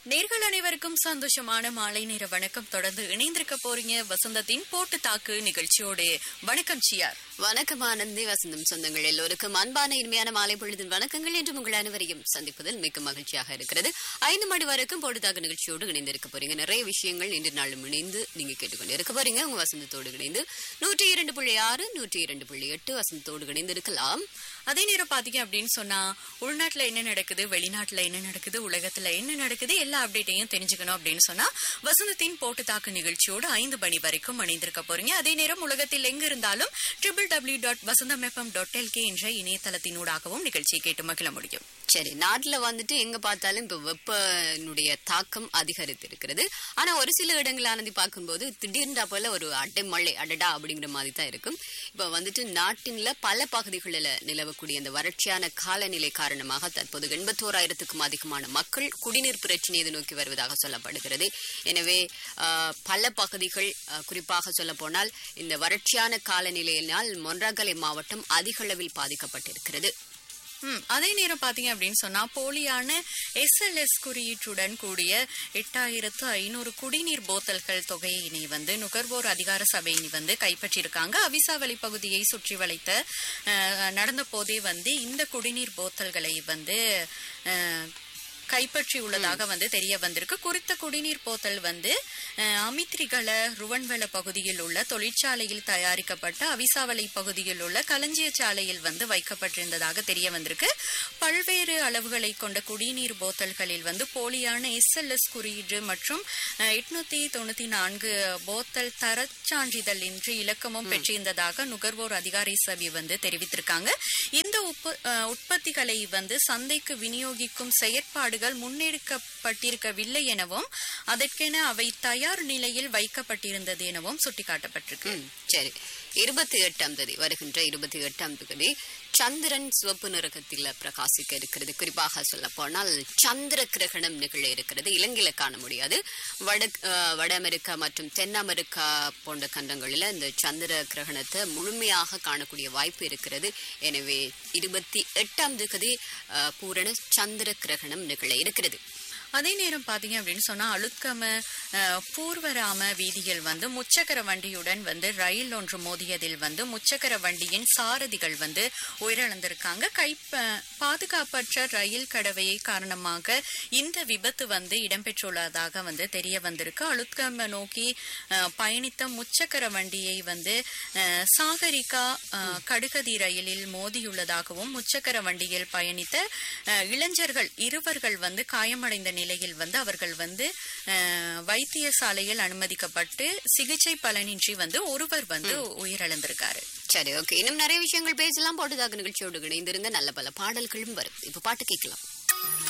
நேர்கள் அனைவருக்கும் சந்தோஷமான மாலை நேர வணக்கம் தொடர்ந்து இணைந்திருக்க போறீங்க வசந்தத்தின் போட்டு தாக்கு நிகழ்ச்சியோடு வணக்கம் சியார் வணக்கம் ஆனந்தி வசந்தம் சொந்தங்கள் எல்லோருக்கும் அன்பான இனிமையான மாலை பொழுதின் வணக்கங்கள் என்று உங்கள் அனைவரையும் சந்திப்பதில் மிக்க மகிழ்ச்சியாக இருக்கிறது ஐந்து மணி வரைக்கும் பொழுதாக நிகழ்ச்சியோடு இணைந்திருக்க போறீங்க நிறைய விஷயங்கள் இன்று நாளும் இணைந்து நீங்க கேட்டுக்கொண்டு இருக்க போறீங்க உங்க வசந்தத்தோடு இணைந்து நூற்றி இரண்டு புள்ளி ஆறு நூற்றி இரண்டு புள்ளி எட்டு வசந்தத்தோடு இணைந்து இருக்கலாம் அதே நேரம் பாத்தீங்க அப்படின்னு சொன்னா உள்நாட்டுல என்ன நடக்குது வெளிநாட்டுல என்ன நடக்குது உலகத்துல என்ன நடக்குது எல்லா அப்டேட்டையும் தெரிஞ்சுக்கணும் அப்படின்னு சொன்னா வசந்தத்தின் போட்டு தாக்கு நிகழ்ச்சியோடு ஐந்து மணி வரைக்கும் இணைந்திருக்க போறீங்க அதே நேரம் உலகத்தில் எங்க இருந்தாலும் triple W dot Vasantham FM dot LK என்ற இணையதளத்தினூடாகவும் நிகழ்ச்சியை கேட்டு மகிழ முடியும் சரி நாட்டுல வந்துட்டு எங்க பார்த்தாலும் இப்ப வெப்பனுடைய தாக்கம் அதிகரித்து இருக்கிறது ஆனா ஒரு சில இடங்களானது பார்க்கும்போது திடீர்னு போல ஒரு அட்டை மழை அடடா அப்படிங்கிற மாதிரி தான் இருக்கும் இப்ப வந்துட்டு நாட்டின்ல பல பகுதிகளில் நிலவக்கூடிய இந்த வறட்சியான காலநிலை காரணமாக தற்போது எண்பத்தோராயிரத்துக்கும் அதிகமான மக்கள் குடிநீர் பிரச்சனையை நோக்கி வருவதாக சொல்லப்படுகிறது எனவே ஆஹ், பல பகுதிகள் ஆஹ், குறிப்பாக சொல்ல போனால் இந்த வறட்சியான காலநிலையினால் மொன்றாகலை மாவட்டம் அதிக அளவில் பாதிக்கப்பட்டிருக்கிறது ம், அதே நேரம் பாத்தீங்க அப்படின்னு சொன்னா போலியான எஸ்எல்எஸ் குறியீட்டுடன் கூடிய எட்டாயிரத்து ஐநூறு குடிநீர் போத்தல்கள் தொகையினை வந்து நுகர்வோர் அதிகார சபையினை வந்து கைப்பற்றியிருக்காங்க அவிசாவளி பகுதியை சுற்றி வளைத்த அஹ், நடந்த போதே வந்து இந்த குடிநீர் போத்தல்களை வந்து அஹ், கைப்பற்றி உள்ளதாக வந்து தெரிய வந்திருக்கு குறித்த குடிநீர் போத்தல் வந்து அஹ், அமித்ரிகள ருவன்வெல பகுதியில் உள்ள தொழிற்சாலையில் தயாரிக்கப்பட்ட அவிசாவளை பகுதியில் உள்ள களஞ்சிய சாலையில் வந்து வைக்கப்பட்டிருந்ததாக தெரிய வந்திருக்கு பல்வேறு அளவுகளை கொண்ட குடிநீர் போத்தல்களில் வந்து போலியான எஸ்எல்எஸ் குறியீடு மற்றும் எட்நூத்தி தொண்ணூத்தி நான்கு போத்தல் தரச்சான்றிதழ் இன்றி இலக்கமும் பெற்றிருந்ததாக நுகர்வோர் அதிகாரி சபை வந்து தெரிவித்திருக்காங்க இந்த உப்பு அஹ், உற்பத்திகளை வந்து சந்தைக்கு விநியோகிக்கும் செயற்பாடுகள் முன்னெடுக்கப்பட்டிருக்கவில்லை எனவும் அதற்கென அவை தயார் நிலையில் வைக்கப்பட்டிருந்தது எனவும் சுட்டிக்காட்டப்பட்டிருக்கு ம், சரி இருபத்தி எட்டாம் தேதி வருகின்ற இருபத்தி எட்டாம் தேதி சந்திரன் சிவப்பு நிறகத்தில் பிரகாசிக்க இருக்கிறது குறிப்பாக சொல்ல போனால் சந்திர கிரகணம் நிகழ இருக்கிறது இலங்கையில காண முடியாது வட அஹ், வட அமெரிக்கா மற்றும் தென் அமெரிக்கா போன்ற கண்டங்களில் இந்த சந்திர கிரகணத்தை முழுமையாக காணக்கூடிய வாய்ப்பு இருக்கிறது எனவே இருபத்தி எட்டாம் தேதி அஹ், பூரண சந்திர கிரகணம் நிகழ இருக்கிறது அதே நேரம் பாத்தீங்க அப்படின்னு சொன்னா அழுத்கம அஹ், பூர்வராம வீதியில் வந்து முச்சக்கர வண்டியுடன் வந்து ரயில் ஒன்று மோதியதில் வந்து முச்சக்கர வண்டியின் சாரதிகள் வந்து உயிரிழந்திருக்காங்க கை ப- பாதுகாப்பற்ற ரயில் கடவையை காரணமாக இந்த விபத்து வந்து இடம்பெற்றுள்ளதாக வந்து தெரிய வந்திருக்கு அழுத்கம நோக்கி அஹ், பயணித்த முச்சக்கர வண்டியை வந்து அஹ், சாகரிகா அஹ், கடுகதி ரயிலில் மோதியுள்ளதாகவும் முச்சக்கர வண்டியில் பயணித்த அஹ், இளைஞர்கள் இருவர்கள் வந்து காயமடைந்த நிலையில் வந்து அவர்கள் வந்து அஹ், வைத்தியசாலையில் அனுமதிக்கப்பட்டு சிகிச்சை பலனின்றி வந்து ஒருவர் வந்து உயிரிழந்திருக்காரு சரி ஓகே இன்னும் நிறைய விஷயங்கள் பேசலாம் போட்டுதாக நிகழ்ச்சியோடு இணைந்திருங்க நல்ல பல பாடல்களும் வரும் இப்ப பாட்டு கேட்கலாம்